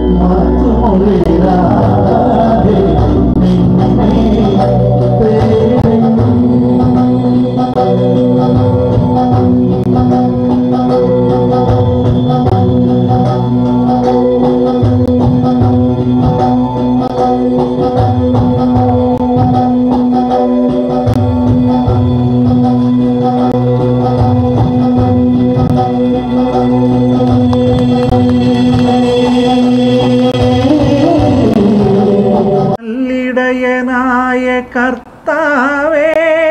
നല്ലിടയനായ കർത്താവേ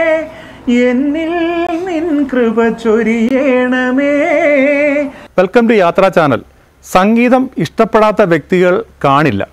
എന്നിൽ നിൻ കൃപ ചൊരിയണമേ വെൽക്കം ടു യാത്രാ ചാനൽ സംഗീതം ഇഷ്ടപ്പെടാത്ത വ്യക്തികൾ കാണില്ല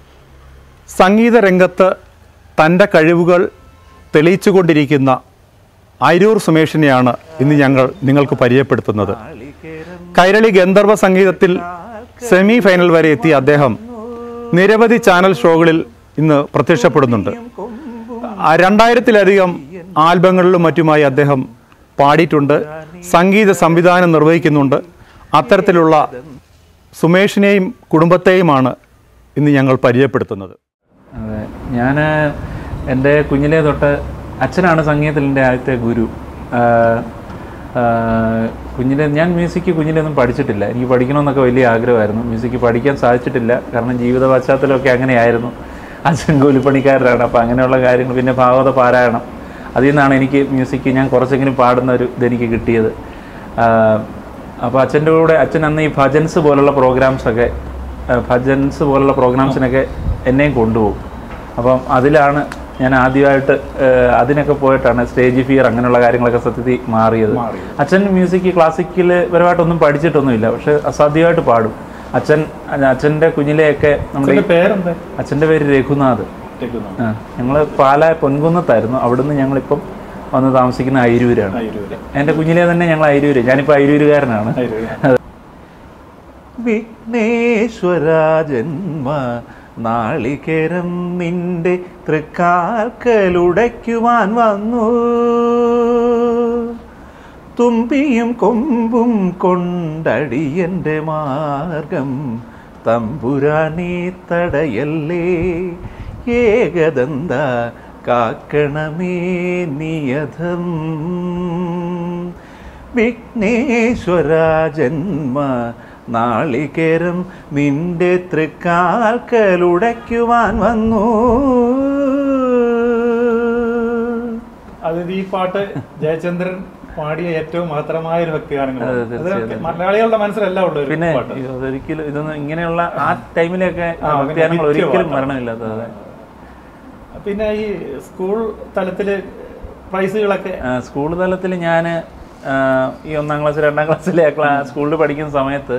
സംഗീത രംഗത്ത് തൻ്റെ കഴിവുകൾ തെളിയിച്ചുകൊണ്ടിരിക്കുന്ന അരൂർ സുമേഷിനെയാണ് ഇന്ന് ഞങ്ങൾ നിങ്ങൾക്ക് പരിചയപ്പെടുത്തുന്നത് കൈരളി ഗന്ധർവ സംഗീതത്തിൽ സെമി ഫൈനൽ വരെ എത്തിയ അദ്ദേഹം നിരവധി ചാനൽ ഷോകളിൽ ഇന്ന് പ്രത്യക്ഷപ്പെടുന്നുണ്ട് ആ രണ്ടായിരത്തിലധികം ആൽബങ്ങളിലും മറ്റുമായി അദ്ദേഹം പാടിയിട്ടുണ്ട് സംഗീത സംവിധാനം നിർവഹിക്കുന്നുണ്ട് അത്തരത്തിലുള്ള സുമേഷിനെയും കുടുംബത്തെയുമാണ് ഇന്ന് ഞങ്ങൾ പരിചയപ്പെടുത്തുന്നത് അതെ ഞാൻ എൻ്റെ കുഞ്ഞിലേ തൊട്ട് അച്ഛനാണ് സംഗീതത്തിൽ എൻ്റെ ആദ്യത്തെ ഗുരു ആഹ് ആഹ് കുഞ്ഞിലെ ഞാൻ മ്യൂസിക് കുഞ്ഞിലൊന്നും പഠിച്ചിട്ടില്ല എനിക്ക് പഠിക്കണമെന്നൊക്കെ വലിയ ആഗ്രഹമായിരുന്നു മ്യൂസിക് പഠിക്കാൻ സാധിച്ചിട്ടില്ല കാരണം ജീവിത പശ്ചാത്തലമൊക്കെ അങ്ങനെയായിരുന്നു അച്ഛൻ കൂലിപ്പണിക്കാരനാണ് അപ്പോൾ അങ്ങനെയുള്ള കാര്യങ്ങൾ പിന്നെ ഭാഗവത പാരായണം അതിൽ നിന്നാണ് എനിക്ക് മ്യൂസിക് ഞാൻ കുറച്ചെങ്കിലും പാടുന്ന ഒരു ഇതെനിക്ക് കിട്ടിയത് അപ്പോൾ അച്ഛൻ്റെ കൂടെ അച്ഛൻ അന്ന് ഈ ഭജൻസ് പോലുള്ള പ്രോഗ്രാംസൊക്കെ ഭജൻസ് പോലുള്ള പ്രോഗ്രാംസിനൊക്കെ എന്നെയും കൊണ്ടുപോകും അപ്പം അതിലാണ് ഞാൻ ആദ്യമായിട്ട് ഏഹ്, അതിനൊക്കെ പോയിട്ടാണ് സ്റ്റേജ് ഫിയർ അങ്ങനെയുള്ള കാര്യങ്ങളൊക്കെ സത്യത്തിൽ മാറിയത് അച്ഛൻ മ്യൂസിക് ക്ലാസിക്കൽ പരമായിട്ടൊന്നും പഠിച്ചിട്ടൊന്നുമില്ല പക്ഷെ അസാധ്യമായിട്ട് പാടും അച്ഛൻ അച്ഛൻ്റെ കുഞ്ഞിലെയൊക്കെ നമ്മുടെ ഈ- പേരെന്താ അച്ഛൻ്റെ പേര് രഘുനാഥ് ആ ഞങ്ങൾ പാല പൊൻകുന്നത്തായിരുന്നു അവിടുന്ന് ഞങ്ങളിപ്പം വന്ന് താമസിക്കുന്ന അയിരൂരാണ് എൻ്റെ കുഞ്ഞിലെ തന്നെ ഞങ്ങൾ അയിരൂര് ഞാനിപ്പോൾ അയിരൂരുകാരനാണ് വിഘ്നേശ്വര ജന്മ നാളികേരം നിന്റെ തൃക്കാൽക്കലുടയ്ക്കുവാൻ വന്നു തുമ്പിയും കൊമ്പും കൊണ്ടടിയന്റെ മാർഗം തമ്പുരാനേ തടയല്ലേ ഏകദന്ത കാക്കണമേ നിയതം വിഘ്നേശ്വര ജന്മ നാളികേരം നിന്റെ തൃക്കാൽക്കലുടയ്ക്കുവാൻ വന്നു അതായത് ഈ പാട്ട് ജയചന്ദ്രൻ പാടിയ ഏറ്റവും മഹത്തരമായ ഒരു ഭക്തിഗാനങ്ങളാണ് അതെ, അത് തീർച്ചയായും. മലയാളികളുടെ മനസ്സിലെല്ലാം ഉള്ള ഒരു പിന്നെ പാട്ട് ഒരിക്കലും ഇതൊന്നും ഇങ്ങനെയുള്ള ആ ടൈമിലൊക്കെ ആ, ഭക്തിഗാനങ്ങൾ നിത്യ ഒരിക്കലും പാട്ടാണ്. മരണമില്ലാത്തത് അതെ പിന്നെ ഈ സ്കൂൾ തലത്തില് പ്രൈസുകളൊക്കെ ആ, സ്കൂൾ തലത്തിൽ ഞാൻ ഈ ഒന്നാം ക്ലാസ് രണ്ടാം ക്ലാസ്സിലെ ക്ലാ സ്കൂളിൽ പഠിക്കുന്ന സമയത്ത്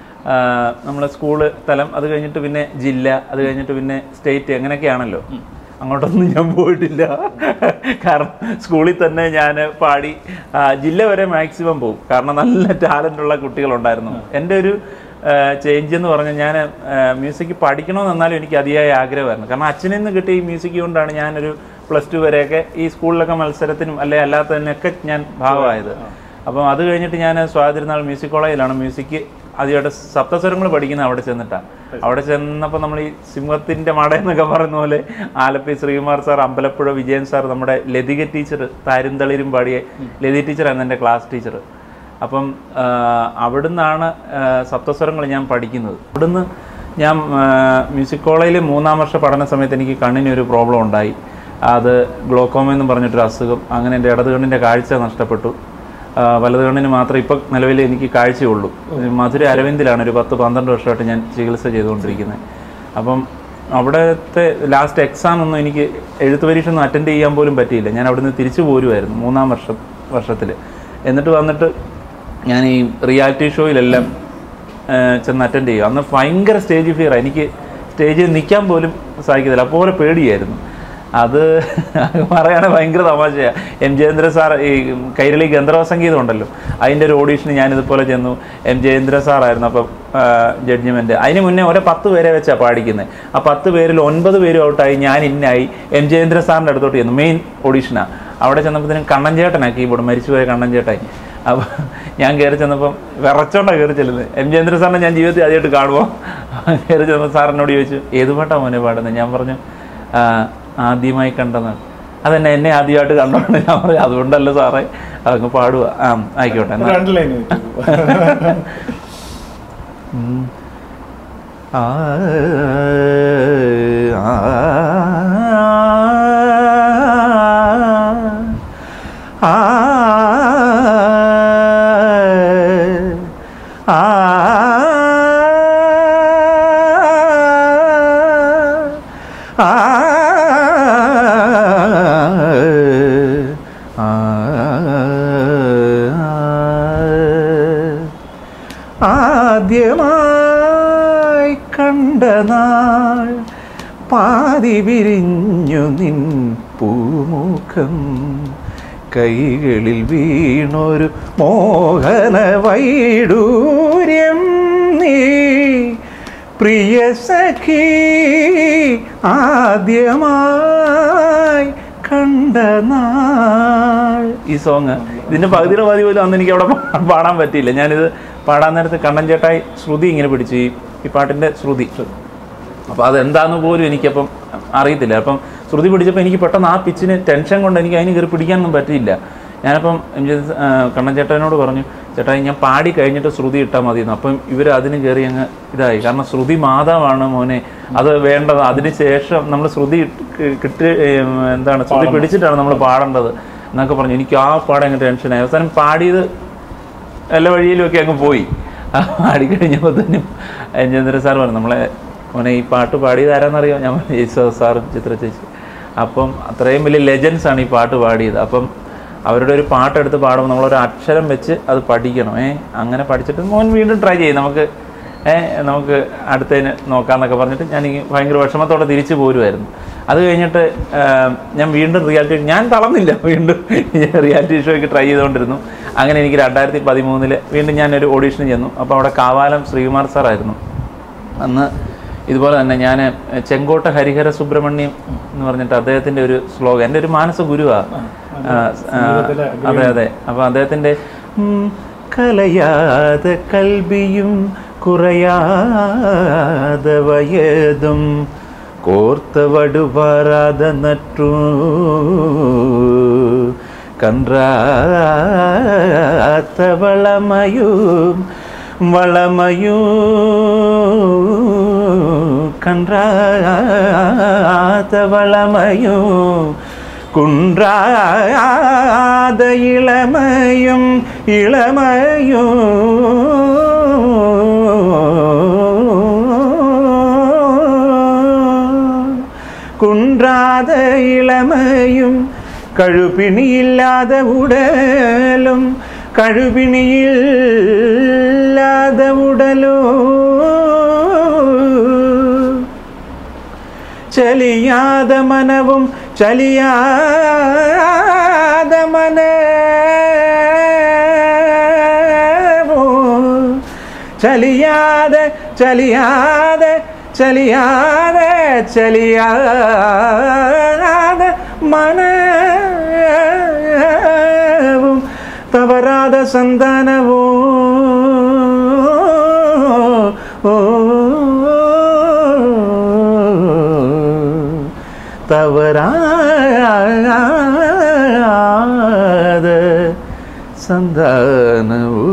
നമ്മൾ സ്കൂള് തലം അത് കഴിഞ്ഞിട്ട് പിന്നെ ജില്ല അത് കഴിഞ്ഞിട്ട് പിന്നെ സ്റ്റേറ്റ് അങ്ങനെയൊക്കെയാണല്ലോ അങ്ങോട്ടൊന്നും ഞാൻ പോയിട്ടില്ല കാരണം സ്കൂളിൽ തന്നെ ഞാൻ പാടി ആ, ജില്ല വരെ മാക്സിമം പോകും കാരണം നല്ല ടാലൻ്റ് ഉള്ള കുട്ടികളുണ്ടായിരുന്നു എൻ്റെ ഒരു ചേഞ്ച് എന്ന് പറഞ്ഞാൽ ഞാൻ മ്യൂസിക് പഠിക്കണമെന്നാലും എനിക്ക് അതിയായ ആഗ്രഹമായിരുന്നു കാരണം അച്ഛനിൽ നിന്ന് കിട്ടിയ ഈ മ്യൂസിക് കൊണ്ടാണ് ഞാനൊരു പ്ലസ് ടു വരെയൊക്കെ ഈ സ്കൂളിലൊക്കെ മത്സരത്തിനും അല്ലെ അല്ലാത്തതിനൊക്കെ ഞാൻ ഭാഗമായത് അപ്പം അത് കഴിഞ്ഞിട്ട് ഞാൻ സ്വാതിരുന്നാൾ മ്യൂസിക് കോളേജിലാണ് മ്യൂസിക് ആദ്യമായിട്ട് സപ്തസ്വരങ്ങൾ പഠിക്കുന്നത് അവിടെ ചെന്നിട്ടാണ് അവിടെ ചെന്നപ്പോൾ നമ്മൾ ഈ സിംഹത്തിൻ്റെ മട എന്നൊക്കെ പറയുന്ന പോലെ ആലപ്പി ശ്രീകുമാർ സാർ അമ്പലപ്പുഴ വിജയൻ സാർ നമ്മുടെ ലതിക ടീച്ചർ താരുന്തളിരും പാടിയ ലതി ടീച്ചറായിരുന്നു എൻ്റെ ക്ലാസ് ടീച്ചർ അപ്പം ആ, അവിടുന്നാണ് ആ, സപ്തസ്വരങ്ങൾ ഞാൻ പഠിക്കുന്നത് അവിടുന്ന് ഞാൻ ആ, മ്യൂസിക് കോളേജിൽ മൂന്നാം വർഷ പഠന സമയത്ത് എനിക്ക് കണ്ണിന് ഒരു പ്രോബ്ലം ഉണ്ടായി അത് ഗ്ലോക്കോമ എന്ന് പറഞ്ഞിട്ടൊരു അസുഖം അങ്ങനെ എൻ്റെ ഇടത് കണ്ണിൻ്റെ കാഴ്ച നഷ്ടപ്പെട്ടു ആ, വലത് കണ്ണിന് മാത്രം ഇപ്പം നിലവിൽ എനിക്ക് കാഴ്ചയുള്ളൂ മധുര അരവിന്ദിലാണ് ഒരു പത്ത് പന്ത്രണ്ട് വർഷമായിട്ട് ഞാൻ ചികിത്സ ചെയ്തുകൊണ്ടിരിക്കുന്നത് അപ്പം അവിടുത്തെ ലാസ്റ്റ് എക്സാം ഒന്നും എനിക്ക് എഴുത്ത് പരീക്ഷ ഒന്നും അറ്റൻഡ് ചെയ്യാൻ പോലും പറ്റിയില്ല ഞാൻ അവിടുന്ന് തിരിച്ചു പോരുമായിരുന്നു മൂന്നാം വർഷം വർഷത്തിൽ എന്നിട്ട് വന്നിട്ട് ഞാൻ ഈ റിയാലിറ്റി ഷോയിലെല്ലാം ആ, ചെന്ന് അറ്റൻഡ് ചെയ്യും അന്ന് ഭയങ്കര സ്റ്റേജ് ഫിയർ എനിക്ക് സ്റ്റേജിൽ നിൽക്കാൻ പോലും സാധിക്കത്തില്ല അപ്പോൾ പേടിയായിരുന്നു അത് പറയുകയാണെങ്കിൽ ഭയങ്കര തമാശയാണ് എം ജയേന്ദ്ര സാർ ഈ കൈരളി ഗന്ധർവ സംഗീതം ഉണ്ടല്ലോ അതിൻ്റെ ഒരു ഓഡീഷന് ഞാനിതുപോലെ ചെന്നു എം ജയേന്ദ്ര സാറായിരുന്നു അപ്പം ജഡ്ജ്മെൻറ്റ് അതിന് മുന്നേ ഒരേ പത്ത് പേരെ വെച്ചാണ് പാടിക്കുന്നത് ആ പത്ത് പേരിൽ ഒൻപത് പേരും ഔട്ടായി ഞാൻ ഇന്നായി എം ജയേന്ദ്ര സാറിൻ്റെ അടുത്തോട്ട് ചെന്നു മെയിൻ ഓഡീഷനാണ് അവിടെ ചെന്നപ്പോഴത്തേനും കണ്ണൻ ചേട്ടനാണ് കീബോർഡ് മരിച്ചുപോയ കണ്ണൻ ചേട്ടായി അപ്പോൾ ഞാൻ കയറി ചെന്നപ്പം വിറച്ചോണ്ടാണ് കയറി ചെല്ലുന്നത് എം ജയേന്ദ്ര സാറിനെ ഞാൻ ജീവിതത്തിൽ ആദ്യമായിട്ട് കാണുമ്പോൾ കയറി ചെന്നപ്പോൾ സാറിനോട് ചോദിച്ചു ഏത് പാട്ടാണ് മോനെ പാടുന്നത് ഞാൻ പറഞ്ഞു "ആ, ആദ്യമായി കണ്ടെന്നാണ് അതെന്നെ എന്നെ ആദ്യമായിട്ട് കണ്ടോണ്ട് ഞാൻ പറഞ്ഞു അതുകൊണ്ടല്ല സാറേ അതങ്ങ് പാടുക ആ ആയിക്കോട്ടെ എന്നാ രണ്ട് ലൈൻ ഉം. ആ, ആ, ആ, ആ, ആദ്യമായി കണ്ട നാൾ പാതി വിരിഞ്ഞു നിൻ പൂമുഖം കൈകളിൽ വീണൊരു മോഹന വൈഡൂര്യം നീ പ്രിയ സഖി ആദ്യമായി കണ്ട നാൾ ഈ സോങ് ഇതിന്റെ പകുതിയുടെ പകുതി പോലും അന്ന് എനിക്ക് അവിടെ പാ- പാടാൻ പറ്റിയില്ല ഞാനിത് പാടാൻ നേരത്ത് കണ്ണൻ ചേട്ടായി ശ്രുതി ഇങ്ങനെ പിടിച്ചു ഈ ഈ പാട്ടിന്റെ ശ്രുതി അപ്പോൾ അതെന്താന്ന് പോലും എനിക്കപ്പം അറിയത്തില്ല അപ്പം ശ്രുതി പിടിച്ചപ്പോൾ എനിക്ക് പെട്ടെന്ന് ആ പിച്ചിന് ടെൻഷൻ കൊണ്ട് എനിക്ക് അതിന് കയറി പിടിക്കാനൊന്നും പറ്റിയില്ല ഞാനപ്പം എം ജെ ആ, കണ്ണൻ ചേട്ടനോട് പറഞ്ഞു ചേട്ടാ ഞാൻ പാടി കഴിഞ്ഞിട്ട് ശ്രുതി ഇട്ടാൽ മതി എന്ന് അപ്പം ഇവർ അതിന് കയറി അങ്ങ് ഇതായി കാരണം ശ്രുതി മാതാവാണ് മോനെ അത് വേണ്ടത് അതിന് ശേഷം നമ്മൾ ശ്രുതി ഇട്ട് കിട്ടി ഏം, എന്താണ് ശ്രുതി പിടിച്ചിട്ടാണ് നമ്മൾ പാടേണ്ടത് എന്നൊക്കെ പറഞ്ഞു എനിക്ക് ആ പാടെ അങ്ങ് ടെൻഷനായി അവസാനം പാടിയത് എല്ലാ വഴിയിലും ഒക്കെ അങ്ങ് പോയി ആ പാടി കഴിഞ്ഞപ്പോൾ തന്നെ ചന്ദ്ര സാർ പറഞ്ഞു നമ്മളെ മോനെ ഈ പാട്ട് പാടിയത് ആരാന്നറിയോ ഞാൻ പറഞ്ഞു, യേശുദാസ് സാറും ചിത്ര ചേച്ചി അപ്പം അത്രയും വലിയ ലെജൻസ് ആണ് ഈ പാട്ട് പാടിയത് അപ്പം അവരുടെ ഒരു പാട്ടെടുത്ത് പാടുമ്പോൾ നമ്മളൊരു അക്ഷരം വെച്ച് അത് പഠിക്കണം ഏ അങ്ങനെ പഠിച്ചിട്ട് മോൻ വീണ്ടും ട്രൈ ചെയ്യും നമുക്ക് ഏ നമുക്ക് അടുത്തതിന് നോക്കാമെന്നൊക്കെ പറഞ്ഞിട്ട് ഞാൻ ഈ ഭയങ്കര വിഷമത്തോടെ തിരിച്ചു പോരുമായിരുന്നു അത് കഴിഞ്ഞിട്ട് ആ, ഞാൻ വീണ്ടും റിയാലിറ്റി ഞാൻ തളർന്നില്ല വീണ്ടും റിയാലിറ്റി ഷോയ്ക്ക് ട്രൈ ചെയ്തുകൊണ്ടിരുന്നു അങ്ങനെ എനിക്ക് രണ്ടായിരത്തി പതിമൂന്നില് വീണ്ടും ഞാനൊരു ഓഡീഷന് ചെന്നു അപ്പോൾ അവിടെ കാവാലം ശ്രീകുമാർ സാറായിരുന്നു അന്ന് ഇതുപോലെ തന്നെ ഞാൻ ചെങ്കോട്ട ഹരിഹര സുബ്രഹ്മണ്യം എന്ന് പറഞ്ഞിട്ട് അദ്ദേഹത്തിൻ്റെ ഒരു ശ്ലോകം എൻ്റെ ഒരു മാനസ ഗുരുവാണ് സംഗീതത്തിലെ അതെ അതെ അപ്പോൾ അദ്ദേഹത്തിൻ്റെ ഉം, കലയാതെ കൽബിയും കുറയാതെ വയതും കോർത്ത വടുപാറാതെ നട്ടു കൻറാത്ത വളമയും വളമയും കൻറാത്ത വളമയും കുன்றாத ഇളമയും ഇളമയും കുன்றாத ഇളമയും കഴുപിണിയില്ലാத ഉടലും കഴുപിണിയില്ലാத ഉടലും ചലിയാத മനവും ചലിയാத മനവും ചലിയാതെ ചലിയാതെ ചലിയാതെ ചലിയാതെ മനവും തവരാത സന്താനവും ഓ തവരാത സന്താനവൂ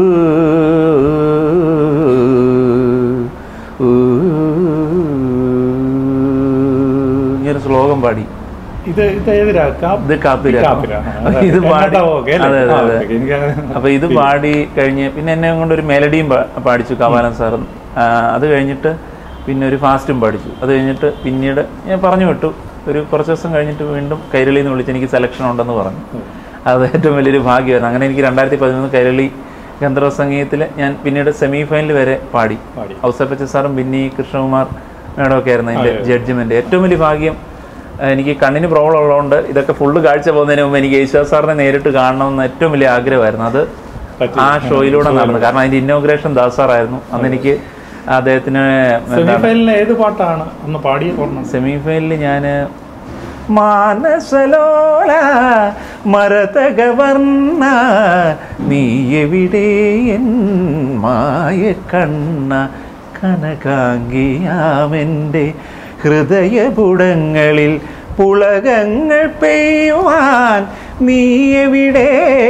ഇങ്ങനെ ശ്ലോകം പാടി ഇത് ഇത് ഏതിരാ കാ- ഇത് കാപ്പിര കാപ്പിര. ആ, അതെ. ഇത് പാടി കർണാടക ഓക്കേ അല്ലേ? അതെ അതെ ആ, അതെ ഓക്കേ. എനിക്ക് അപ്പൊ ഇത് പാടി കഴിഞ്ഞ് പിന്നെ എന്നെ കൊണ്ട് ഒരു മെലഡിയും പാ- പാടിച്ചു കവാലൻ സാറും ആ, അത് കഴിഞ്ഞിട്ട് പിന്നെ ഒരു ഫാസ്റ്റും പഠിച്ചു അത് കഴിഞ്ഞിട്ട് പിന്നീട് ഞാൻ പറഞ്ഞു വിട്ടു ഒരു കുറച്ച് ദിവസം കഴിഞ്ഞിട്ട് വീണ്ടും കൈരളിയിൽ നിന്ന് വിളിച്ച് എനിക്ക് സെലക്ഷൻ ഉണ്ടെന്ന് പറഞ്ഞു അത് ഏറ്റവും വലിയൊരു ഭാഗ്യമായിരുന്നു അങ്ങനെ എനിക്ക് രണ്ടായിരത്തി പതിമൂന്ന് കൈരളി ഗന്ധർവ സംഗീതത്തിൽ ഞാൻ പിന്നീട് സെമി ഫൈനൽ വരെ പാടി പാടി. ഔസപ്പച്ച സാറും ബിന്നി കൃഷ്ണകുമാർ മേഡം ഒക്കെ ആയിരുന്നു എൻ്റെ ജഡ്ജ്മെന്റ് ഏറ്റവും വലിയ ഭാഗ്യം ഏഹ് എനിക്ക് കണ്ണിന് പ്രോബ്ലം ഉള്ളതുകൊണ്ട് ഇതൊക്കെ ഫുള്ള് കാഴ്ച പോകുന്നതിന് മുമ്പ് എനിക്ക് യേശുദാസ് സാറിനെ നേരിട്ട് കാണണമെന്ന് ഏറ്റവും വലിയ ആഗ്രഹമായിരുന്നു അത് പറ്റി. ആ ഷോയിലൂടെ നടന്നു കാരണം അതിന്റെ ഇന്നോഗ്രേഷൻ ദാസ് സാറായിരുന്നു അന്ന് എനിക്ക് അദ്ദേഹത്തിന് സെമി ഫൈനലിൽ ഏത് പാട്ടാണ് അന്ന് പാടിയ ഓർമ്മ സെമി ഫൈനലിൽ ഞാൻ മാനസലോല മരതകവർണ്ണ നീ എവിടെ എൻ മായ കണ്ണ കനകാംഗിയാമെൻ്റെ ഹൃദയപുടങ്ങളിൽ പുളകങ്ങൾ പെയ്യുവാൻ നീ എവിടെ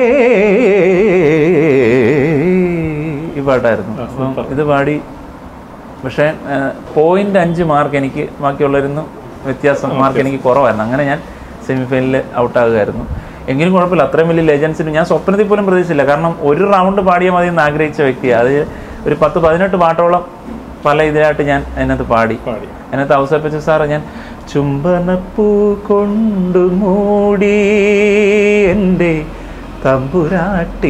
ഈ പാട്ടായിരുന്നു ആ, അപ്പം സൂപ്പർ. ഇത് പാടി പക്ഷേ പോയിന്റ് അഞ്ച് മാർക്ക് എനിക്ക് ബാക്കിയുള്ളവരുന്നു വ്യത്യാസം മാർക്ക് എനിക്ക് കുറവായിരുന്നു അങ്ങനെ ഞാൻ സെമിഫൈനലിൽ ഔട്ടാകുമായിരുന്നു എങ്കിലും കുഴപ്പമില്ല അത്രയും വലിയ ലെജൻസിന് ഞാൻ സ്വപ്നത്തിൽ പോലും പ്രതീക്ഷിച്ചില്ല കാരണം ഒരു റൗണ്ട് പാടിയാൽ മതി എന്ന് ആഗ്രഹിച്ച വ്യക്തിയാണ് അത് ഒരു പത്ത് പതിനെട്ട് പാട്ടോളം പല ഇതിലായിട്ട് ഞാൻ അതിനകത്ത് പാടി പാടി അതിനകത്ത് അവസരപ്പിച്ച സാറ് ഞാൻ ചുംബനപ്പൂ കൊണ്ടു മൂടി എൻ്റെ തമ്പുരാട്ടി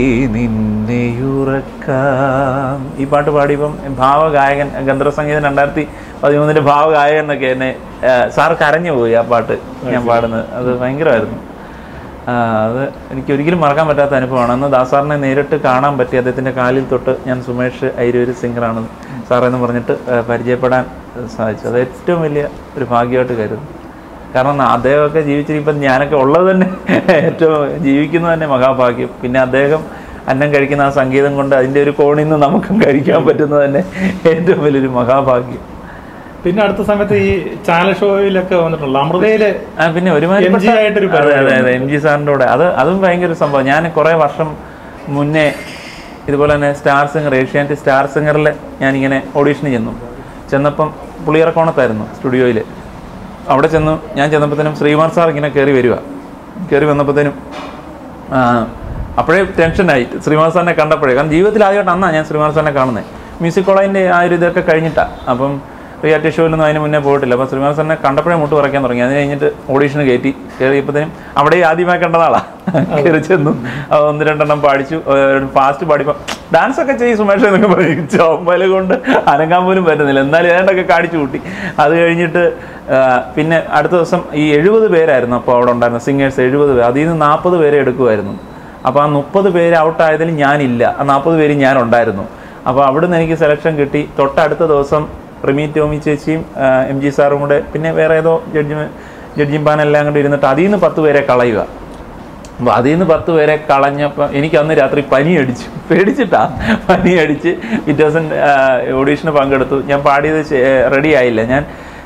നിന്നെയുറക്കാം ഈ പാട്ട് പാടിയപ്പം ഭാവഗായകൻ ഗന്ധർവസംഗീതം രണ്ടായിരത്തി പതിമൂന്നിൻ്റെ ഭാവഗായകൻ എന്നൊക്കെ എന്നെ ആ, സാർ കരഞ്ഞു പോയി ആ പാട്ട് ഞാൻ പാടുന്നത് അത് ഭയങ്കരമായിരുന്നു ആ, അത് എനിക്ക് ഒരിക്കലും മറക്കാൻ പറ്റാത്ത അനുഭവമാണ് അന്ന് ദാസാറിനെ നേരിട്ട് കാണാൻ പറ്റി അദ്ദേഹത്തിൻ്റെ കാലിൽ തൊട്ട് ഞാൻ സുമേഷ് ഐരൂര് സിംഗറാണ് സാറെന്ന് പറഞ്ഞിട്ട് ആ, പരിചയപ്പെടാൻ സാധിച്ചു അത് ഏറ്റവും വലിയ ഒരു ഭാഗ്യമായിട്ട് കരുതുന്നു കാരണം അദ്ദേഹമൊക്കെ ജീവിച്ചിരിപ്പം ഞാനൊക്കെ ഉള്ളത് തന്നെ ഏറ്റവും ജീവിക്കുന്നത് തന്നെ മഹാഭാഗ്യം പിന്നെ അദ്ദേഹം അന്നം കഴിക്കുന്ന ആ സംഗീതം കൊണ്ട് അതിൻ്റെ ഒരു കോണിൽ നിന്ന് നമുക്കും കഴിക്കാൻ പറ്റുന്നത് തന്നെ ഏറ്റവും വലിയൊരു മഹാഭാഗ്യം പിന്നെ അടുത്ത സമയത്ത് ഈ ചാനൽ ഷോയിലൊക്കെ വന്നിട്ടുള്ള അമൃതയില് ആ പിന്നെ ഒരുമാതിരി MG ആയിട്ടൊരു അതെ അതെ പരിപാടി അതെ എം ജി സാറിൻ്റെ കൂടെ അത് അതും ഭയങ്കര ഒരു സംഭവം ഞാൻ കുറേ വർഷം മുന്നേ ഇതുപോലെ തന്നെ സ്റ്റാർ സിംഗർ ഏഷ്യാനെറ്റ് സ്റ്റാർ സിംഗറിൽ ഞാനിങ്ങനെ ഓഡീഷന് ചെന്നു ചെന്നപ്പം പുളിയറക്കോണത്തായിരുന്നു സ്റ്റുഡിയോയിൽ അവിടെ ചെന്നു ഞാൻ ചെന്നപ്പോഴത്തേനും ശ്രീമാർ സാർ ഇങ്ങനെ കയറി വരിക കയറി വന്നപ്പോഴത്തേനും ആ, അപ്പോഴേ ടെൻഷനായി ശ്രീമാർ സാറിനെ കണ്ടപ്പോഴേ കാരണം ജീവിതത്തിൽ ആദ്യമായിട്ട് അന്നാ ഞാൻ ശ്രീമാർ സാറിനെ കാണുന്നത് മ്യൂസിക് കോളേജിൻ്റെ ആ ഒരു ഇതൊക്കെ കഴിഞ്ഞിട്ടാണ് അപ്പം റിയാലിറ്റി ഷോയിലൊന്നും അതിന് മുന്നേ പോയിട്ടില്ല അപ്പോൾ ശ്രീമാർ സാറിനെ കണ്ടപ്പോഴേ മുട്ട് പറയാൻ തുടങ്ങി അത് കഴിഞ്ഞിട്ട് ഓഡീഷന് കയറ്റി കയറിയപ്പോഴത്തേനും അവിടെ ആദ്യമായി കണ്ടതാളാണ് കയറി ചെന്നു അത് ഒന്ന് രണ്ടെണ്ണം പാടിച്ചു ഫാസ്റ്റ് പാടിപ്പോൾ ഡാൻസ് ഒക്കെ ചെയ്യും സുമേഷ് എന്നൊക്കെ പറയും ചോമ്പല കൊണ്ട് അനങ്ങാൻ പോലും പറ്റുന്നില്ല എന്നാലും ഏതാണ്ടൊക്കെ കാണിച്ചു കൂട്ടി അത് കഴിഞ്ഞിട്ട് ആ, പിന്നെ അടുത്ത ദിവസം ഈ എഴുപത് പേരായിരുന്നു അപ്പോൾ അവിടെ ഉണ്ടായിരുന്ന സിംഗേഴ്സ് എഴുപത് പേര് അതിൽ നിന്ന് നാൽപ്പത് പേരെ എടുക്കുമായിരുന്നു അപ്പോൾ ആ മുപ്പത് പേര് ഔട്ടായതിൽ ഞാനില്ല ആ നാൽപ്പത് പേര് ഞാൻ ഉണ്ടായിരുന്നു അപ്പോൾ അവിടുന്ന് എനിക്ക് സെലക്ഷൻ കിട്ടി തൊട്ടടുത്ത ദിവസം റിമി ടോമി ചേച്ചിയും ആ, എം ജി സാറും കൂടെ പിന്നെ വേറെ ഏതോ ജഡ്ജി ജഡ്ജിയും പാനെല്ലാം കൂടെ ഇരുന്നിട്ട് അതിൽ നിന്ന് പത്ത് പേരെ കളയുക അപ്പോൾ അതിൽ നിന്ന് പത്ത് പേരെ കളഞ്ഞപ്പോൾ എനിക്ക് അന്ന് രാത്രി പനി അടിച്ചു പേടിച്ചിട്ടാ പനി അടിച്ച് പിറ്റേ ദിവസം ഓഡീഷന് പങ്കെടുത്തു ഞാൻ പാടിയത് റെഡി ആയില്ല ഞാൻ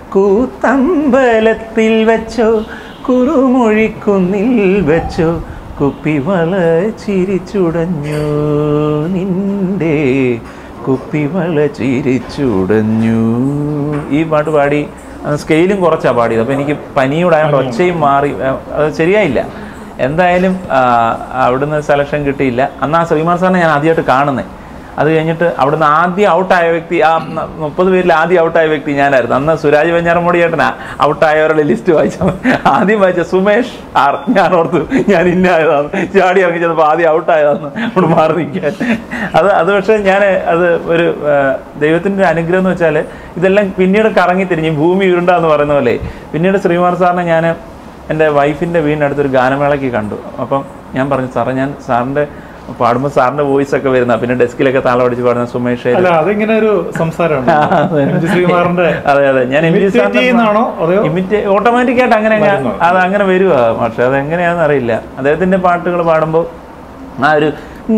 കൂത്തമ്പലത്തിൽ വെച്ചോ കുറുമൊഴിക്കുന്നിൽ വെച്ചോ കുപ്പിവള ചിരിച്ചുടഞ്ഞു നിന്റെ കുപ്പിവള ചിരിച്ചുടഞ്ഞു ഈ പാട്ട് പാടി സ്കെയിലും കുറച്ചാണ് പാടിയത് അപ്പോൾ എനിക്ക് പനിയോടായതുകൊണ്ട് ഒച്ചയും മാറി ആ, അത് ശരിയായില്ല എന്തായാലും ആ, അവിടുന്ന് സെലക്ഷൻ കിട്ടിയില്ല അന്ന് ആ ശ്രീമാൻ സാറിനെ ഞാൻ ആദ്യമായിട്ട് കാണുന്നത് അത് കഴിഞ്ഞിട്ട് അവിടുന്ന് ആദ്യം ഔട്ടായ വ്യക്തി ആ ന- മുപ്പത് പേരിൽ ആദ്യം ഔട്ടായ വ്യക്തി ഞാനായിരുന്നു അന്ന് സുരാജ് വെഞ്ഞാറമൂടി ചേട്ടനാ ഔട്ടായവരുടെ ലിസ്റ്റ് വായിച്ചത് ആദ്യം വായിച്ച സുമേഷ് ആർ ഞാൻ ഓർത്തു ഞാൻ ഇന്നായതാണ് ചാടി ഇറങ്ങി ചെന്നപ്പോൾ ആദ്യം ഔട്ടായതാണ് അവിടെ മാറി നിൽക്കാൻ അത് അത് പക്ഷേ ഞാൻ അത് ഒരു ആ, ദൈവത്തിൻ്റെ ഒരു അനുഗ്രഹം എന്ന് വെച്ചാൽ ഇതെല്ലാം പിന്നീട് കറങ്ങി തിരിഞ്ഞ് ഭൂമി ഉരുണ്ടാന്ന് പറയുന്ന പോലെ പിന്നീട് ശ്രീമാർ സാറിനെ ഞാൻ എൻ്റെ വൈഫിൻ്റെ വീടിനടുത്തൊരു ഗാനമേളയ്ക്ക് കണ്ടു അപ്പം ഞാൻ പറഞ്ഞു സാറേ ഞാൻ സാറിൻ്റെ പാടുമ്പോൾ സാറിൻ്റെ വോയിസ് ഒക്കെ വരുന്ന പിന്നെ ഡെസ്കിലൊക്കെ താളം അടിച്ച് പാടുന്ന സുമേഷ് അല്ല അതിങ്ങനെ ഒരു സംസാരമാണ് എം ജി ശ്രീകുമാറിന്റെ അതെ അതെ ഞാൻ എം ജി Imitate ചെയ്യുന്നതാണോ അതെയോ ഇമിറ്റ് ഓട്ടോമാറ്റിക് ആയിട്ട് അങ്ങനെ അങ്ങ് വരുന്നോ? അത് അങ്ങനെ വരുവാ പക്ഷെ അത് എങ്ങനെയാണെന്ന് അറിയില്ല അദ്ദേഹത്തിന്റെ പാട്ടുകൾ പാടുമ്പോൾ ആ ഒരു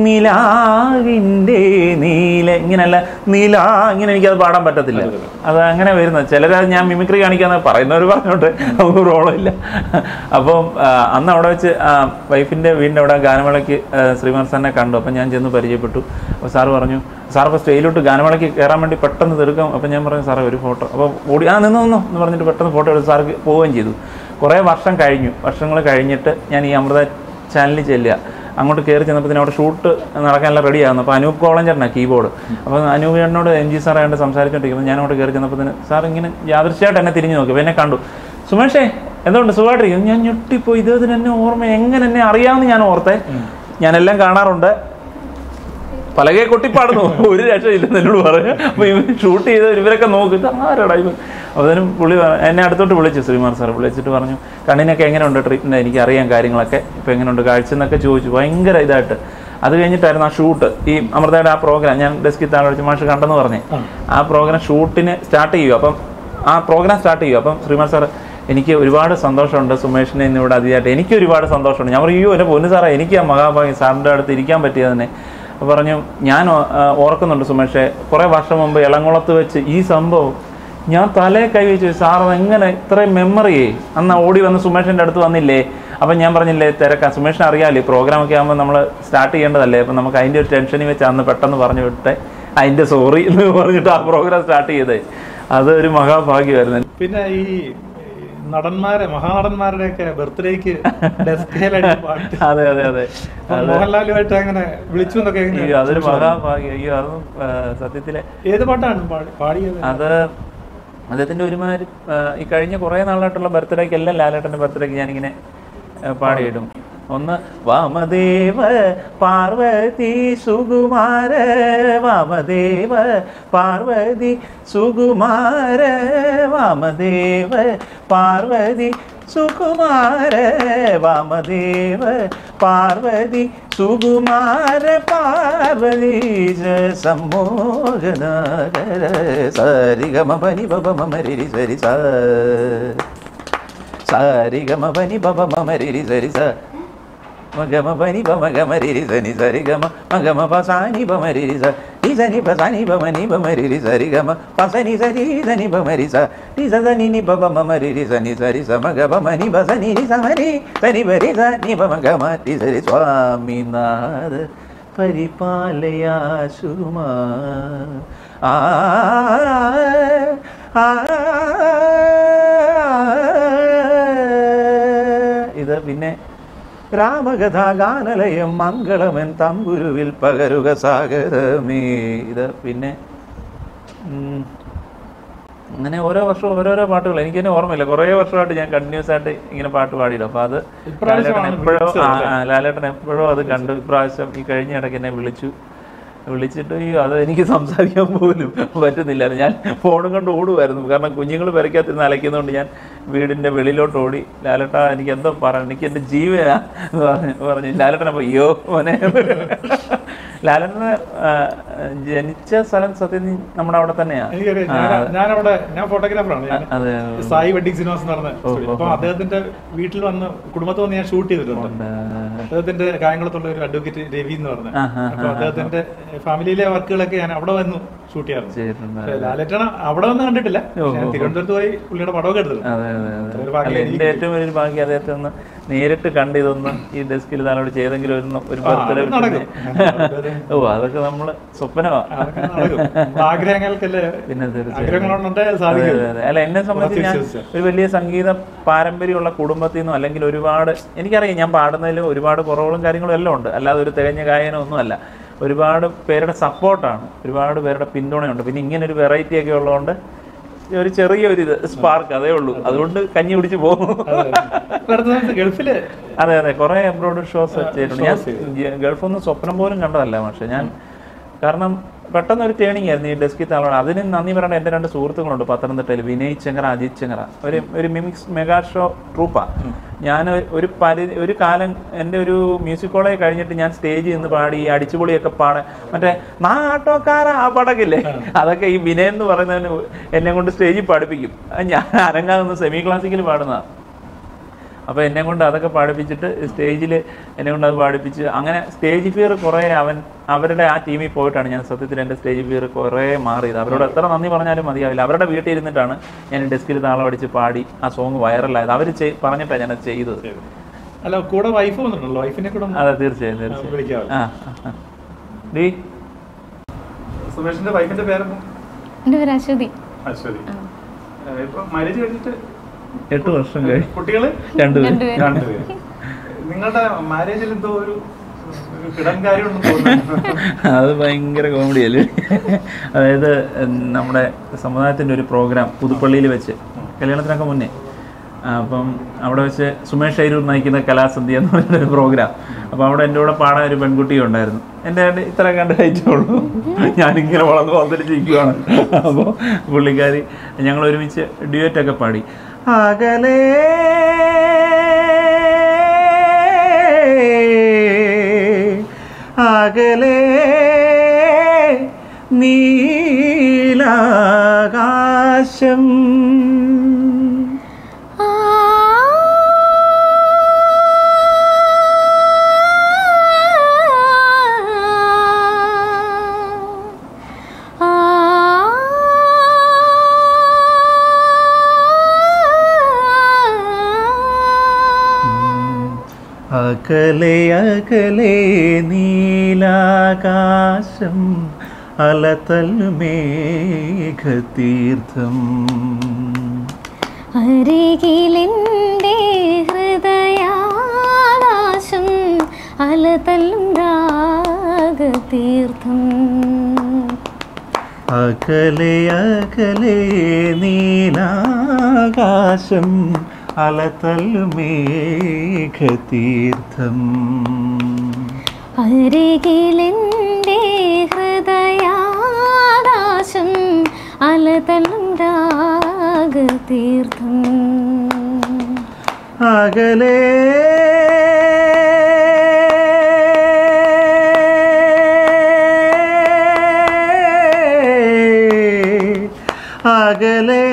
നിലാവിൻ്റെ നീല ഇങ്ങനല്ല നീല ഇങ്ങനെ എനിക്കത് പാടാൻ പറ്റത്തില്ല അത് അങ്ങനെ വരുന്നത് ചിലരത് ഞാൻ മിമിക്രി കാണിക്കാന്ന് പറയുന്നവർ പറഞ്ഞോട്ട് നമുക്ക് റോളില്ല അപ്പം ആ, അന്ന് അവിടെ വെച്ച് വൈഫിൻ്റെ വീടിൻ്റെ അവിടെ ഗാനമേളയ്ക്ക് ആ, ശ്രീമാൻ സാറിനെ കണ്ടു അപ്പം ഞാൻ ചെന്ന് പരിചയപ്പെട്ടു അപ്പോൾ സാറ് പറഞ്ഞു സാർ അപ്പോൾ സ്റ്റേജിലോട്ട് ഗാനമേളയ്ക്ക് കയറാൻ വേണ്ടി പെട്ടെന്ന് തീർക്കാം അപ്പം ഞാൻ പറഞ്ഞു സാറേ ഒരു ഫോട്ടോ അപ്പോൾ ഓടി ആ നിന്ന് നിന്നു എന്ന് പറഞ്ഞിട്ട് പെട്ടെന്ന് ഫോട്ടോ എടുത്ത് സാർക്ക് പോവുകയും ചെയ്തു കുറേ വർഷം കഴിഞ്ഞു വർഷങ്ങൾ കഴിഞ്ഞിട്ട് ഞാൻ ഈ അമൃത ചാനലിൽ ചെല്ലുക അങ്ങോട്ട് കയറി ചെന്നപ്പോൾ അവിടെ ഷൂട്ട് നടക്കാനെല്ലാം റെഡി ആകുന്നു അപ്പോൾ അനൂപ് കോളഞ്ചേട്ടനാണ് കീബോർഡ് അപ്പോൾ അനൂപ് ചേട്ടനോട് എം ജി സാർ ആയതുകൊണ്ട് സംസാരിച്ചുകൊണ്ടിരിക്കുമ്പോൾ ഞാൻ അവിടെ കയറി ചെന്നപ്പോൾ സാർ ഇങ്ങനെ യാദൃശ്യമായിട്ട് എന്നെ തിരിഞ്ഞു നോക്കി അപ്പോൾ എന്നെ കണ്ടു സുമേഷേ എന്തുകൊണ്ട് സുഖമായിട്ടിരിക്കുന്നു ഞാൻ ഞെട്ടിപ്പോയി ഇദ്ദേഹത്തിന് എന്നെ ഓർമ്മ എങ്ങനെ എന്നെ അറിയാമെന്ന് ഞാൻ ഓർത്തേ ഞാനെല്ലാം കാണാറുണ്ട് പലകെ കൊട്ടിപ്പാടുന്നു ഒരു രക്ഷയില്ലെന്ന് എന്നോട് പറഞ്ഞു അപ്പോൾ ഇവൻ ഷൂട്ട് ചെയ്ത് ഇവരൊക്കെ നോക്കി ഇത് ആരാടാ ഇവൻ അവനും പുള്ളി പറ- എന്നെ അടുത്തോട്ട് വിളിച്ചു ശ്രീമാർ സാർ വിളിച്ചിട്ട് പറഞ്ഞു കണ്ണിനൊക്കെ എങ്ങനെയുണ്ട് ട്രീറ്റ്മെൻറ്റ് എനിക്ക് അറിയാം കാര്യങ്ങളൊക്കെ ഇപ്പോൾ എങ്ങനെയുണ്ട് കാഴ്ച എന്നൊക്കെ ചോദിച്ചു ഭയങ്കര ഇതായിട്ട് അത് കഴിഞ്ഞിട്ടായിരുന്നു ആ ഷൂട്ട് ഈ അമൃതയുടെ ആ പ്രോഗ്രാം ഞാൻ ഡെസ്കിൽ താഴെ വെച്ച് മാഷ് കണ്ടെന്ന് പറഞ്ഞേ ആ പ്രോഗ്രാം ഷൂട്ടിന് സ്റ്റാർട്ട് ചെയ്യും അപ്പം ആ പ്രോഗ്രാം സ്റ്റാർട്ട് ചെയ്യും അപ്പം ശ്രീമാൻ സാർ എനിക്ക് ഒരുപാട് സന്തോഷമുണ്ട് സുമേഷിനെ ഇന്ന് ഇവിടെ അതിയായിട്ട് എനിക്ക് ഒരുപാട് സന്തോഷമുണ്ട് ഞാൻ പറയും അയ്യോ എൻ്റെ പൊന്നു സാറേ എനിക്ക് ആ മഹാഭാഗ്യം സാറിൻ്റെ അടുത്ത് ഇരിക്കാൻ പറ്റിയത് തന്നെ അപ്പോൾ പറഞ്ഞു ഞാൻ ഓ- ആ, ഓർക്കുന്നുണ്ട് സുമേഷെ കുറേ വർഷം മുമ്പ് ഇളങ്കുളത്ത് വെച്ച് ഈ സംഭവം ഞാൻ തലേ കൈ വെച്ച് സാർ എങ്ങനെ ഇത്രയും മെമ്മറിയേ അന്ന് ഓടി വന്ന് സുമേഷിൻ്റെ അടുത്ത് വന്നില്ലേ അപ്പം ഞാൻ പറഞ്ഞില്ലേ തിരക്കാം സുമേഷിന് അറിയാമല്ലേ പ്രോഗ്രാം ഒക്കെ ആകുമ്പോൾ നമ്മൾ സ്റ്റാർട്ട് ചെയ്യേണ്ടതല്ലേ അപ്പം നമുക്ക് അതിൻ്റെ ഒരു ടെൻഷനിൽ വെച്ച് അന്ന് പെട്ടെന്ന് പറഞ്ഞു വിട്ടെ അതിൻ്റെ സോറി എന്ന് പറഞ്ഞിട്ട് ആ പ്രോഗ്രാം സ്റ്റാർട്ട് ചെയ്തേ അത് ഒരു മഹാഭാഗ്യമായിരുന്നു പിന്നെ ഈ നടന്മാരെ മഹാനടന്മാരുടെയൊക്കെ ബർത്ത്ഡേക്ക് ഡെസ്കേലടി പാട്ട് അതെ അതെ അതെ അപ്പൊ മോഹൻലാലുമായിട്ട് അങ്ങനെ വിളിച്ചു എന്നൊക്കെ എങ്ങനെ? അയ്യോ അതൊരു മഹാഭാഗ്യം അയ്യോ അതും ആ, സത്യത്തിലെ ഏത് പാട്ടാണ് പാടി- പാടിയത് അത് അദ്ദേഹത്തിൻ്റെ ഒരുമാതിരി ആ, ഈ കഴിഞ്ഞ കുറേ നാളായിട്ടുള്ള ബർത്ത്ഡേക്ക് എല്ലാം ലാലേട്ടൻ്റെ ബർത്ത്ഡേക്ക് ഞാനിങ്ങനെ ആ, പാടിയിടും ഒന്ന് വാമദേവ പാർവതി സുകുമാര വാമദേവ പാർവതി സുകുമാര വാമദേവ പാർവതി സുകുമാര വാമദേവ പാർവതി സുകുമാര പാർവതി സമ്മോഹനാകര സരി ഗമ പനി ബബ മമരി സരി സ സാരി ഗമ പനി ബബ മമരി സരി സ മഗമ പനി ബമ ഗമരി സനി സരി ഗമ മഗമ പസാനി ബമരി സ ടി സനി പസാനി ബമനി ബമരി സരി ഗമ പസനി സരി സനി ബമരി സ ടി സനി നി ബബ മമരി സനി സരി സ മഗ ബമനി ബസനി നി സമരി സനി ബരി സ നി ബമ ഗമ ടി സരി സ്വാമിനാഥ പരിപാലയാശുമാ ആ ആ ഇത് പിന്നെ രാമകഥാഗാനലയം മംഗളമൻ തമ്പുരുവിൽ പകരുക സാഗരമേ ഇത് പിന്നെ ഉം, അങ്ങനെ ഓരോ വർഷവും ഓരോരോ പാട്ടുകൾ എനിക്ക് തന്നെ ഓർമ്മയില്ല കുറേ വർഷമായിട്ട് ഞാൻ കണ്ടിന്യൂസ് ആയിട്ട് ഇങ്ങനെ പാട്ട് പാടിയിടും അപ്പോൾ അത് ഇപ്രാവശ്യമാണ് ലാലേട്ടൻ എപ്പോഴോ വിളിച്ചത് ആ, ആ, ലാലേട്ടൻ എപ്പോഴോ അത് കണ്ടു ഇപ്രാവശ്യം ഈ കഴിഞ്ഞ ഇടയ്ക്ക് എന്നെ വിളിച്ചു വിളിച്ചിട്ട് ഈ അത് എനിക്ക് സംസാരിക്കാൻ പോലും പറ്റുന്നില്ലായിരുന്നു ഞാൻ ഫോണും കൊണ്ട് ഓടുമായിരുന്നു കാരണം കുഞ്ഞുങ്ങൾ പെരയ്ക്കകത്തിരുന്ന് അലയ്ക്കുന്നതുകൊണ്ട് ഞാൻ വീടിൻ്റെ വെളിയിലോട്ട് ഓടി ലാലേട്ട എനിക്ക് എന്തോ പറ എനിക്ക് എൻ്റെ ജീവനാ എന്ന് പറഞ്ഞു പറഞ്ഞു ലാലേട്ടനപ്പോൾ അയ്യോ മോനെ ലാലേട്ടന് ആ, ജനിച്ച സ്ഥലം സത്യം നമ്മുടെ അവിടെ തന്നെയാണ് എനിക്കറിയാം ഞാൻ- ഞാനവിടെ ഞാൻ ഫോട്ടോഗ്രാഫറാണ് ഞാൻ അതെ സായി വെഡിങ് സിനിമാസ് എന്ന് പറഞ്ഞ സ്റ്റുഡിയോ. അപ്പൊ അദ്ദേഹത്തിന്റെ വീട്ടിൽ വന്ന് കുടുംബത്തിൽ വന്ന് ഞാൻ ഷൂട്ട് ചെയ്തിട്ടുണ്ട് അദ്ദേഹത്തിന്റെ കായംകുളത്തുള്ള ഒരു അഡ്വക്കേറ്റ് രവി എന്ന് പറഞ്ഞ ആഹാ, അപ്പൊ അദ്ദേഹത്തിന്റെ ഫാമിലിയിലെ വർക്കുകളൊക്കെ ഞാൻ അവിടെ വന്ന് ഷൂട്ട് ചെയ്യാറുണ്ട് ചെയ്തിട്ടുണ്ട് പക്ഷേ ലാലേട്ടന അവിടെ വന്ന് കണ്ടിട്ടില്ല ഞാൻ തിരുവനന്തപുരത്ത് പോയി പുള്ളിയുടെ പടമൊക്കെ എടുത്തിട്ടുണ്ട് അതെ അതെ അതെ അതൊരു ഭാഗ്യം അല്ല എൻ്റെ ഏറ്റവും വലിയൊരു ഭാഗ്യം അദ്ദേഹത്തെ ഒന്ന് നേരിട്ട് കണ്ട് ഇതൊന്ന് ഈ ഡെസ്കിൽ താനോട് ചെയ്തെങ്കിലും ഒരു ഒരു ആ, ബർത്ത്ഡേ അത് നടക്കും. ഓ അതൊക്കെ നമ്മള് സ്വപ്നമാ അതൊക്കെ നടക്കും നമ്മുടെ ആഗ്രഹങ്ങൾക്കല്ലേ പിന്നെ തീർച്ചയായും ആഗ്രഹങ്ങളുണ്ടെ അതെ, സാധിക്കും അതെ, അതെ. അല്ല എന്നെ സംബന്ധിച്ച് ഞാൻ വിശ്വസിച്ചാ. ഒരു വലിയ സംഗീത പാരമ്പര്യമുള്ള കുടുംബത്തിൽ നിന്നും അല്ലെങ്കിൽ ഒരുപാട് എനിക്കറിയാം ഞാൻ പാടുന്നതിൽ ഒരുപാട് കുറവുകളും കാര്യങ്ങളും എല്ലാം ഉണ്ട് അല്ലാതെ ഒരു തികഞ്ഞ ഗായനമൊന്നുമല്ല ഒരുപാട് പേരുടെ സപ്പോർട്ടാണ് ഒരുപാട് പേരുടെ പിന്തുണയുണ്ട് പിന്നെ ഇങ്ങനെ ഒരു വെറൈറ്റി ഒക്കെ ഉള്ളതുകൊണ്ട് ഒരു ചെറിയൊരു ഇത് സ്പാർക്ക് അതേ ഉള്ളൂ അതുകൊണ്ട് കഞ്ഞി പിടിച്ച് പോകും അടുത്ത സമയത്ത് ഗൾഫില് അതെ അതെ കുറെ എംബ്രോയിഡറി ഷോസ് ചെയ്തിട്ടുണ്ട് ഞാൻ ഗൾഫൊന്നും സ്വപ്നം പോലും കണ്ടതല്ല പക്ഷെ ഞാൻ കാരണം പെട്ടെന്ന് ഒരു ടേണിംഗ് ആയിരുന്നു ഈ ഡെസ്കി താളോട് അതിന് നന്ദി പറയേണ്ട എൻ്റെ രണ്ട് സുഹൃത്തുക്കളുണ്ട് പത്തനംതിട്ടയിൽ വിനയ് ചെങ്ങറ അജിത് ചെങ്ങറ ഒരു ഒരു മിമിക്സ് മെഗാ ഷോ ട്രൂപ്പാ ഞാൻ ഒരു പരിധി ഒരു കാലം എൻ്റെ ഒരു മ്യൂസിക് കോളേജ് കഴിഞ്ഞിട്ട് ഞാൻ സ്റ്റേജിൽ നിന്ന് പാടി ഈ അടിച്ചുപൊളിയൊക്കെ പാടാൻ മറ്റേ നാട്ടോക്കാര ആ പടക്കില്ലേ അതൊക്കെ ഈ വിനയ് എന്ന് പറയുന്നതിന് എന്നെ കൊണ്ട് സ്റ്റേജിൽ പഠിപ്പിക്കും അത് ഞാൻ അരങ്ങാകുന്ന സെമി ക്ലാസിക്കൽ പാടുന്നതാണ് അപ്പോൾ എന്നെ കൊണ്ട് അതൊക്കെ പാടിപ്പിച്ചിട്ട് സ്റ്റേജിൽ എന്നെ കൊണ്ട് അത് പാടിപ്പിച്ച് അങ്ങനെ സ്റ്റേജ് ഫിയർ കുറേ അവൻ അവരുടെ ആ ടീമിൽ പോയിട്ടാണ് ഞാൻ സത്യത്തിൽ എൻ്റെ സ്റ്റേജ് ഫിയർ കുറേ മാറിയത് അവരോട് എത്ര നന്ദി പറഞ്ഞാലും മതിയാവില്ല അവരുടെ വീട്ടിൽ ഇരുന്നിട്ടാണ് ഞാൻ ഡെസ്കിൽ താളം അടിച്ച് പാടി ആ സോങ് വൈറലായത് അവർ പറഞ്ഞിട്ടാണ് ഞാനത് ചെയ്തത് അല്ല കൂടെ വൈഫ് വന്നിട്ടുണ്ടല്ലോ വൈഫിനെ കൂടെ ഒന്ന് അതെ തീർച്ചയായും തീർച്ചയായും വിളിക്കാം ആ ആ, ആ. ഡീ സുമേഷിന്റെ വൈഫിന്റെ പേരെന്താ എൻ്റെ പേര് അശ്വതി അശ്വതി ഇപ്പൊ മാരേജ് കഴിഞ്ഞിട്ട് എട്ട് വർഷം കഴിഞ്ഞു കുട്ടികള് രണ്ടുപേരും രണ്ടുപേരും രണ്ടുപേര് നിങ്ങളുടെ മാരേജിൽ എന്തോ ഒരു ഒരു കിടൻ കാര്യം ഉണ്ടെന്ന് തോന്നുന്നു അത് ഭയങ്കര കോമഡി അല്ലേ അതായത് ഉം, നമ്മുടെ സമുദായത്തിൻ്റെ ഒരു പ്രോഗ്രാം പുതുപ്പള്ളിയിൽ വെച്ച് കല്യാണത്തിനൊക്കെ മുന്നേ ആ, അപ്പം അവിടെ വെച്ച് സുമേഷ് ഐരൂർ നയിക്കുന്ന കലാസന്ധ്യ എന്ന് പറയുന്ന ഒരു പ്രോഗ്രാം അപ്പോൾ അവിടെ എൻ്റെ കൂടെ പാടാൻ ഒരു പെൺകുട്ടിയും ഉണ്ടായിരുന്നു എൻ്റെ കണ്ട് ഇത്ര കണ്ട് ഹൈറ്റേ ഉള്ളൂ ഞാനിങ്ങനെ വളർന്ന് വന്നിരിക്കുകയാണ് അപ്പോൾ പുള്ളിക്കാരി ഞങ്ങൾ ഒരുമിച്ച് ഡ്യുവറ്റൊക്കെ പാടി അകലേ അകലേ നീലാകാശം അകലെ അകലെ നീലാകാശം അലതല്ലുമേഘതീർത്ഥം അരികിലെൻ്റെ ഹൃദയാകാശം അലതല്ലും രാഗതീർത്ഥം അകലെ അകലെ നീലാകാശം അലതല്ലുമേഘതീർത്ഥം അരികിലെൻ്റെ ഹൃദയാകാശം അലതല്ലും രാഗതീർത്ഥം അകലെ അകലെ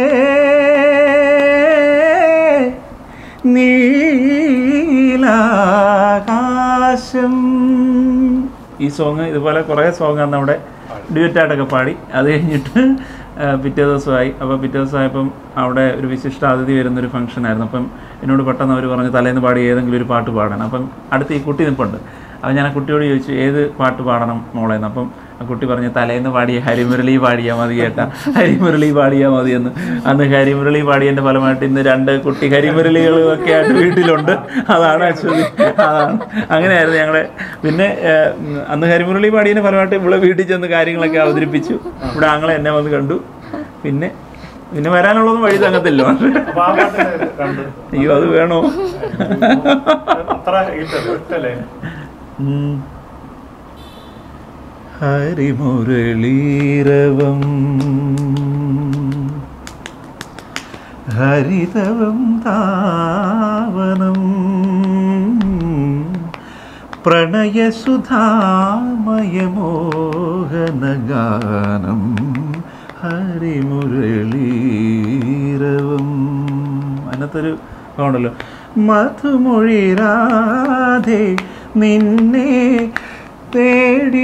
നീലാകാശം ഈ സോങ് ഇതുപോലെ കുറേ സോങ് അന്ന് അവിടെ ഡ്യൂറ്റായിട്ടൊക്കെ പാടി അത് കഴിഞ്ഞിട്ട് ആ, പിറ്റേ ദിവസമായി അപ്പോൾ പിറ്റേ ദിവസമായപ്പം അവിടെ ഒരു വിശിഷ്ട അതിഥി വരുന്നൊരു ഫംഗ്ഷൻ ആയിരുന്നു അപ്പം എന്നോട് പെട്ടെന്ന് അവർ പറഞ്ഞു തലേന്ന് പാടി ഏതെങ്കിലും ഒരു പാട്ട് പാടണം അപ്പം അടുത്ത് ഈ കുട്ടി നിൽപ്പുണ്ട് അപ്പം ഞാൻ ആ കുട്ടിയോട് ചോദിച്ചു ഏത് പാട്ട് പാടണം മോളേന്ന് അപ്പം ആ കുട്ടി പറഞ്ഞു തലേന്ന് പാടിയ ഹരിമുരളി പാടിയാൽ മതി കേട്ടാ ഹരിമുരളി പാടിയാൽ മതി എന്ന് അന്ന് ഹരിമുരളി പാടിയതിൻ്റെ ഫലമായിട്ട് ഇന്ന് രണ്ട് കുട്ടി ഹരിമുരളികളും ഒക്കെ ആയിട്ട് വീട്ടിലുണ്ട് അതാണ് ആക്ച്വലി അതാണ് അങ്ങനെയായിരുന്നു ഞങ്ങളെ പിന്നെ ഏഹ്, ഉം, അന്ന് ഹരിമുരളി പാടിയതിൻ്റെ ഫലമായിട്ട് ഇവിടെ വീട്ടിൽ ചെന്ന് കാര്യങ്ങളൊക്കെ അവതരിപ്പിച്ചു ഇവിടെ ആങ്ങളെ എന്നെ വന്ന് കണ്ടു പിന്നെ പിന്നെ വരാനുള്ളതൊന്നും വഴി തങ്ങത്തില്ല അപ്പൊ ആ പാട്ട് കണ്ടു അയ്യോ അത് വേണോ അത്ര ഇട്ടല്ലോ ഇട്ടല്ലേ ഉം. ഹരിമുരളീരവം ഹരിതവം താവനം പ്രണയസുധാമയമോഹനഗാനം ഹരിമുരളീരവം അതിനകത്തൊരു ഉണ്ടല്ലോ മധുമൊഴിരാതെ നിന്നെ തേടി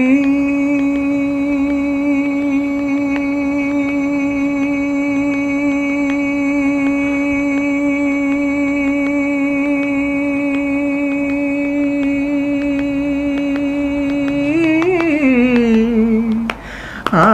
ആ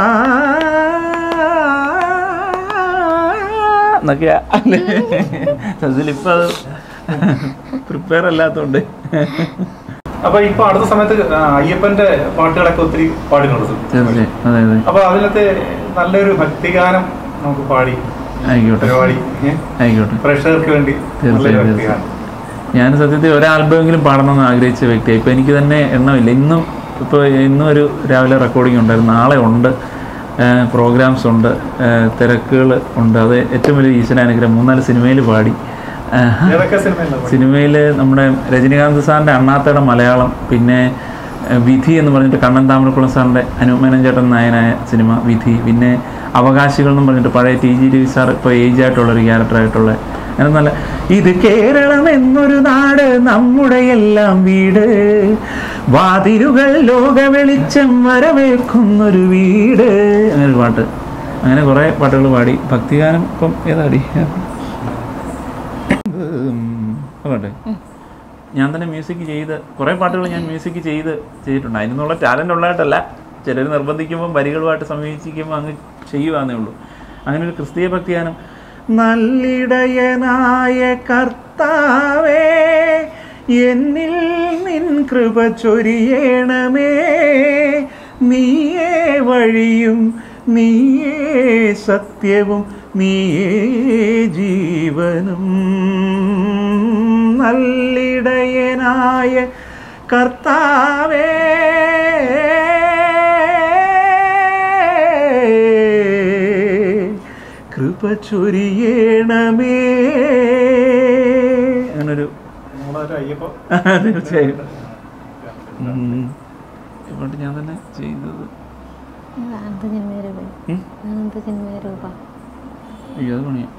എന്നൊക്കെയാ അല്ലേ സസിലിപ്പോൾ അത് പ്രിപ്പയർ അല്ലാത്തതുകൊണ്ട് അപ്പൊ ഇപ്പൊ അടുത്ത സമയത്ത് ആ, അയ്യപ്പന്റെ പാട്ടുകളൊക്കെ ഒത്തിരി പാടുന്നുണ്ട് സർ. തീർച്ചയായും അതെ അതെ അപ്പൊ അതിനകത്ത് നല്ലൊരു ഭക്തിഗാനം നമുക്ക് പാടി ആയിക്കോട്ടെ പരിപാടി ഏ? ആയിക്കോട്ടെ പ്രേക്ഷകർക്ക് വേണ്ടി നല്ലൊരു തീർച്ചയായും ഭക്തിഗാനം ഞാൻ സത്യത്തിൽ ഒരു ആൽബമെങ്കിലും പാടണമെന്ന് ആഗ്രഹിച്ച വ്യക്തിയാണ് ഇപ്പം എനിക്ക് തന്നെ എണ്ണമില്ല ഇന്നും ഇപ്പോൾ ഇന്നും ഒരു രാവിലെ റെക്കോർഡിംഗ് ഉണ്ടായിരുന്നു നാളെ ഉണ്ട് പ്രോഗ്രാംസ് ഉണ്ട് തിരക്കുകൾ ഉണ്ട് അത് ഏറ്റവും വലിയ ഈശ്വരാനുഗ്രഹം മൂന്നാല് സിനിമയിൽ പാടി ഏഹ്, ഏതൊക്കെ സിനിമയിലാണ് സിനിമയിൽ നമ്മുടെ രജനീകാന്ത് സാറിൻ്റെ അണ്ണാത്തയുടെ മലയാളം പിന്നെ ഏഹ്, വിധി എന്ന് പറഞ്ഞിട്ട് കണ്ണൻ താമരക്കുളം സാറിൻ്റെ അനുമേനൻ ചേട്ടൻ നായനായ സിനിമ വിധി പിന്നെ അവകാശികൾ എന്ന് പറഞ്ഞിട്ട് പഴയ ടി ജി രവി സാർ ഇപ്പോൾ ഏജ് ആയിട്ടുള്ള ഒരു ക്യാരക്ടറായിട്ടുള്ള അങ്ങനെ നല്ല ഇത് കേരളം എന്നൊരു നാട് നമ്മുടെ എല്ലാം വീട് വാതിലുകൾ ലോക വെളിച്ചം വരവേൽക്കുന്നൊരു വീട് അങ്ങനെ ഒരു പാട്ട് അങ്ങനെ കുറേ പാട്ടുകൾ പാടി ഭക്തിഗാനം ഇപ്പം ഏതാടി പാട്ടെ ഞാൻ തന്നെ മ്യൂസിക് ചെയ്ത് കുറേ പാട്ടുകൾ ഞാൻ മ്യൂസിക് ചെയ്ത് ചെയ്തിട്ടുണ്ട് അതിനുള്ള ടാലൻ്റ് ഉള്ളതായിട്ടല്ല ചിലർ നിർബന്ധിക്കുമ്പം വരികളുമായിട്ട് സമീപിക്കുമ്പോൾ അങ്ങ് ചെയ്യുവാന്നേ ഉള്ളൂ അങ്ങനെ ഒരു ക്രിസ്തീയ ഭക്തിഗാനം നല്ലിടയനായ കർത്താവേ എന്നിൽ നിൻ കൃപ ചൊരിയണമേ നീയേ വഴിയും നീയേ സത്യവും നീയേ ജീവനും നല്ലിടയനായ കർത്താവേ കൃപ ചൊരിയണമേ അങ്ങനൊരു നമ്മളൊരു അയ്യപ്പ തീർച്ചയായും ഉം. ഈ പാട്ട് ഞാൻ തന്നെ ചെയ്തത് അനന്തജന്മേ രൂപ ഉം? അനന്തജന്മേ രൂപ അയ്യോ അത് പണിയാ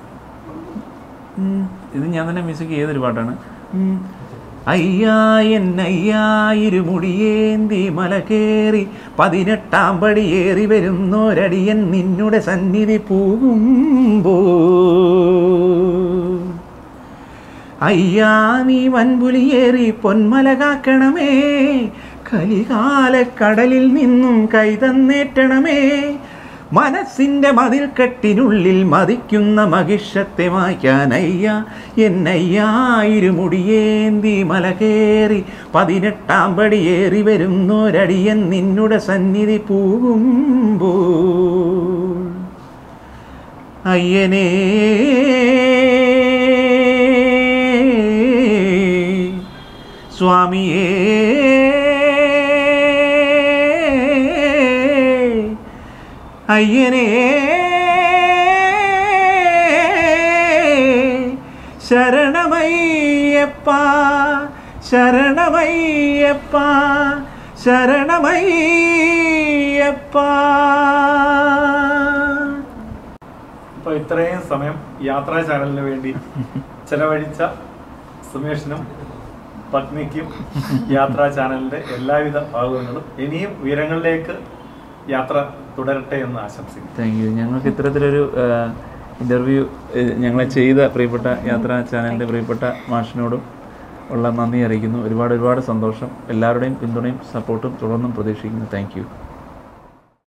ഉം. ഇത് ഞാൻ തന്നെ മ്യൂസിക് ചെയ്തൊരു പാട്ടാണ് ഉം. അയ്യാ എന്നയ്യായിരുമുടിയേന്തി മല കേറി പതിനെട്ടാം പടിയേറി വരുന്നോരടിയൻ നിന്നുടെ സന്നിധി പോകുമ്പോ അയ്യാ നീ വൻപുലിയേറി പൊന്മല കാക്കണമേ കലികാലക്കടലിൽ നിന്നും കൈതന്നേറ്റണമേ മനസ്സിൻ്റെ മതിൽക്കെട്ടിനുള്ളിൽ മതിക്കുന്ന മഹിഷത്തെ മായ്ക്കാൻ അയ്യ എന്നയ്യായിരുമുടിയേന്തി മല കയറി പതിനെട്ടാം പടിയേറി വരുന്നോരടിയൻ നിന്നുടെ സന്നിധി പൂകുമ്പോൾ അയ്യനേ സ്വാമിയേ അയ്യനേ ശരണമയ്യപ്പ ശരണമയ്യപ്പ ശരണമയ്യപ്പ ഇപ്പൊ ഇത്രയും സമയം യാത്രാ ചാനലിന് വേണ്ടി ചെലവഴിച്ച സുമേഷിനും പത്നിക്കും യാത്രാ ചാനലിന്റെ എല്ലാവിധ ഭാഗങ്ങളും ഇനിയും ഉയരങ്ങളിലേക്ക് യാത്ര തുടരട്ടെ എന്ന് ആശംസിക്കുന്നു താങ്ക് യു ഞങ്ങൾക്ക് ഇത്തരത്തിലൊരു ഇൻ്റർവ്യൂ ഞങ്ങളെ ചെയ്ത പ്രിയപ്പെട്ട യാത്രാ ചാനലിൻ്റെ പ്രിയപ്പെട്ട മാഷിനോടും ഉള്ള നന്ദി അറിയിക്കുന്നു ഒരുപാട് ഒരുപാട് സന്തോഷം എല്ലാവരുടെയും പിന്തുണയും സപ്പോർട്ടും തുടർന്നും പ്രതീക്ഷിക്കുന്നു താങ്ക് യു